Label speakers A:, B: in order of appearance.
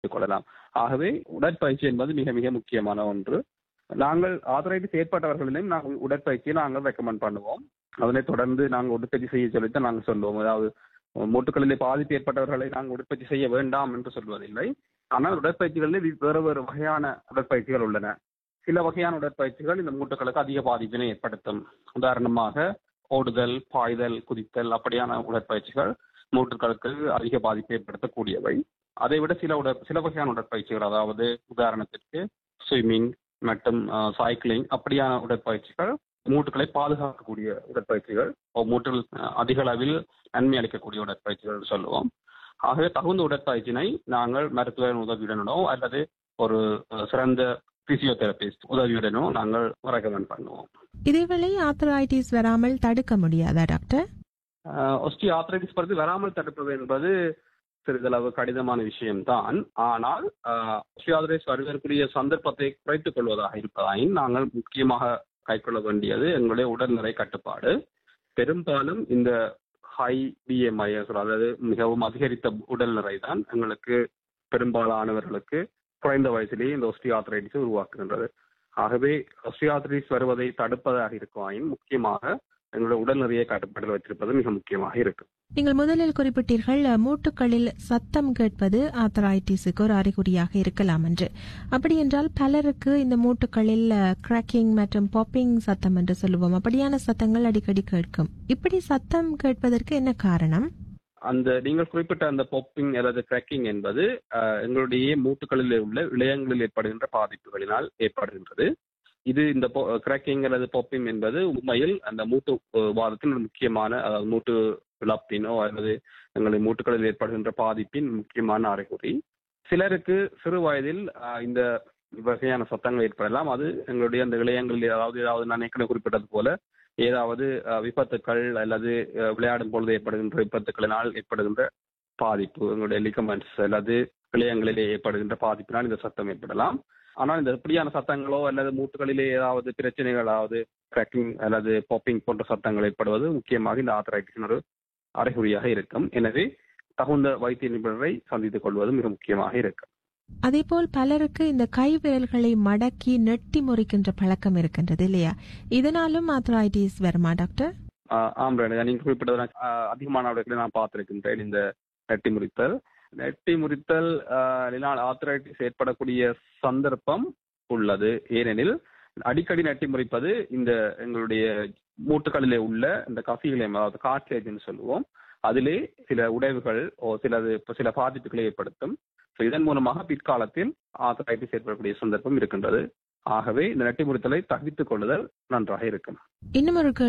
A: கொள்ளலாம் ஆகவே உடற்பயிற்சி என்பது மிக மிக முக்கியமான ஒன்று நாங்கள் ஆதரைட்டிஸ் ஏற்பட்டவர்களிலும் நாங்கள் உடற்பயிற்சியை நாங்கள் ரெக்கமெண்ட் பண்ணுவோம் அதனை தொடர்ந்து நாங்கள் உடற்பயிற்சி செய்ய சொல்லித்தான் நாங்கள் சொல்லுவோம் அதாவது மூட்டுகளிலே பாதிப்பு ஏற்பட்டவர்களை நாங்கள் உடற்பயிற்சி செய்ய வேண்டாம் என்று சொல்வதில்லை ஆனால் உடற்பயிற்சிகளில் வேறு வேறு வகையான உடற்பயிற்சிகள் உள்ளன சில வகையான உடற்பயிற்சிகள் இந்த மூட்டுகளுக்கு அதிக பாதிப்பினை ஏற்படுத்தும் உதாரணமாக ஓடுதல் பாய்தல் குதித்தல் அப்படியான உடற்பயிற்சிகள் மூட்டுகளுக்கு அதிக பாதிப்பை ஏற்படுத்தக்கூடியவை அதை விட சில உட சில வகையான உடற்பயிற்சிகள் அதாவது உதாரணத்திற்கு ஸ்விம்மிங் மற்றும் சைக்கிளிங் அப்படியான உடற்பயிற்சிகள் மூட்டுகளை பாதுகாக்கக்கூடிய உடற்பயிற்சிகள் மூட்டுகள் அதிக அளவில் நன்மை அளிக்கக்கூடிய உடற்பயிற்சிகள் சொல்லுவோம் ஆகவே தகுந்த உடற்பயிற்சியினை நாங்கள் மருத்துவரின் உதவியுடனோ அல்லது ஒரு சிறந்த பிசியோதெரபிஸ்ட் உதவியுடனோ நாங்கள் ரெக்கமெண்ட் பண்ணுவோம்
B: இதேவேளை ஆத்தரைட்டிஸ் வராமல் தடுக்க முடியாதா டாக்டர்
A: ஒஸ்டி ஆத்தரைட்டிஸ் பற்றி வராமல் தடுப்பது என்பது சிறிதளவு கடினமான விஷயம்தான் ஆனால் ஒஸ்டியாதரைஸ் வருவதற்குரிய சந்தர்ப்பத்தை குறைத்துக் கொள்வதாக இருப்பதாயின் நாங்கள் முக்கியமாக கைக்கொள்ள வேண்டியது எங்களுடைய உடல்நிலை கட்டுப்பாடு பெரும்பாலும் இந்த ஹை பிஎம்ஐ அதாவது மிகவும் அதிகரித்த உடல்நிலை தான் எங்களுக்கு பெரும்பாலானவர்களுக்கு குறைந்த வயதிலேயே இந்த ஒஸ்டியாத்ரைட்டிஸ் உருவாக்குகின்றது ஆகவே ஒஸ்டியாத்ரைட்டிஸ் வருவதை தடுப்பதாக இருக்கும் முக்கியமாக எங்களுடைய உடல் நிறைய கட்டுப்பாடுகள் வைத்திருப்பது மிக முக்கியமாக இருக்கு
B: நீங்கள் முதலில் குறிப்பிட்டீர்கள் மூட்டுகளில் சத்தம் கேட்பது ஆத்தரைட்டிஸுக்கு ஒரு அறிகுறியாக இருக்கலாம் என்று அப்படி என்றால் பலருக்கு இந்த மூட்டுகளில் கிராக்கிங் மற்றும் பாப்பிங் சத்தம் என்று சொல்லுவோம் அப்படியான சத்தங்கள் அடிக்கடி கேட்கும் இப்படி சத்தம் கேட்பதற்கு என்ன காரணம்
A: அந்த நீங்கள் குறிப்பிட்ட அந்த பாப்பிங் அல்லது கிராக்கிங் என்பது எங்களுடைய மூட்டுகளில் உள்ள இளையங்களில் ஏற்படுகின்ற பாதிப்புகளினால் ஏற்படுகின்றது இது இந்த கிராக்கிங் அல்லது பாப்பிங் என்பது உண்மையில் அந்த மூட்டு வாதத்தின் ஒரு முக்கியமான அதாவது மூட்டு இழப்பினோ அல்லது எங்களுடைய மூட்டுகளில் ஏற்படுகின்ற பாதிப்பின் முக்கியமான அறிகுறி சிலருக்கு சிறு வயதில் இந்த வகையான சத்தங்கள் ஏற்படலாம் அது எங்களுடைய அந்த இளையங்களில் அதாவது ஏதாவது நான் ஏற்கனவே குறிப்பிட்டது போல ஏதாவது விபத்துக்கள் அல்லது விளையாடும் பொழுது ஏற்படுகின்ற விபத்துக்களினால் ஏற்படுகின்ற பாதிப்பு எங்களுடைய லிகமெண்ட்ஸ் அல்லது இளையங்களிலே ஏற்படுகின்ற பாதிப்பினால் இந்த சத்தம் ஏற்படலாம் ஆனால் இந்த இப்படியான சத்தங்களோ அல்லது மூட்டுகளிலே ஏதாவது பிரச்சனைகள் அதாவது கிராக்கிங் அல்லது பாப்பிங் போன்ற சத்தங்கள் ஏற்படுவது முக்கியமாக இந்த ஆத்தரைட்டிஸின் ஒரு அறிகுறியாக இருக்கும் எனவே தகுந்த வைத்திய நிபுணரை சந்தித்துக் கொள்வது மிக முக்கியமாக இருக்கும்
B: அதேபோல் பலருக்கு இந்த கை விரல்களை மடக்கி நெட்டி முறிக்கின்ற பழக்கம் இருக்கின்றது இல்லையா இதனாலும் ஆத்தரைட்டிஸ் வருமா டாக்டர்
A: ஆம் நீங்க குறிப்பிட்டது அதிகமான நான் பார்த்திருக்கின்றேன் இந்த நெட்டி முறித்தல் நெட்டி முறித்தல் ஆத்தரைட்டிஸ் ஏற்படக்கூடிய சந்தர்ப்பம் உள்ளது ஏனெனில் அடிக்கடி நெட்டி முறிப்பது இந்த எங்களுடைய மூட்டுகளிலே உள்ள இந்த கசிகளையும் அதாவது காட்லேஜ்னு சொல்லுவோம் அதிலே சில உடைவுகள் சிலது சில பாதிப்புகளை ஏற்படுத்தும் இதன் மூலமாக பிற்காலத்தில் ஆத்தரைட்டிஸ் ஏற்படக்கூடிய சந்தர்ப்பம் இருக்கின்றது ஆகவே இந்த நெட்டி முறித்தலை தவித்துக் கொள்ளுதல் நன்றாக இருக்கும்
B: இன்னும் ஒரு